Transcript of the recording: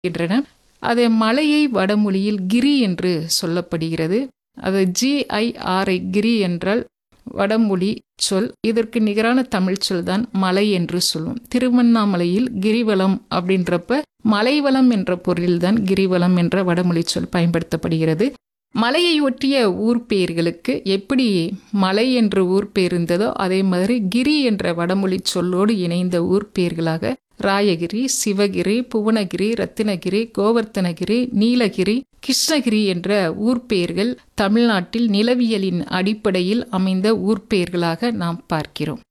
என்றன அது மலையை வடமொழியில் கிரி என்று சொல்லப்படுகிறது அது ஜிஐஆர்ஐ கிரி என்றால் வடமொழி சொல் இதற்கு நிகரான தமிழ் சொல் தான் மலை என்று சொல்லும் திருவண்ணாமலையில் கிரிவலம் அப்படின்றப்ப மலைவளம் என்ற பொருளில்தான் கிரிவலம் என்ற வடமொழி சொல் பயன்படுத்தப்படுகிறது மலையை ஒட்டிய ஊர் பெயர்களுக்கு எப்படி மலை என்ற ஊர் பெயர் இருந்ததோ அதே மாதிரி கிரி என்ற வடமொழி சொல்லோடு இணைந்த ஊர் பெயர்களாக ராயகிரி சிவகிரி புவனகிரி ரத்தினகிரி கோவர்த்தனகிரி நீலகிரி கிருஷ்ணகிரி என்ற ஊர் பெயர்கள் தமிழ்நாட்டில் நிலவியலின் அடிப்படையில் அமைந்த ஊர் பெயர்களாக நாம் பார்க்கிறோம்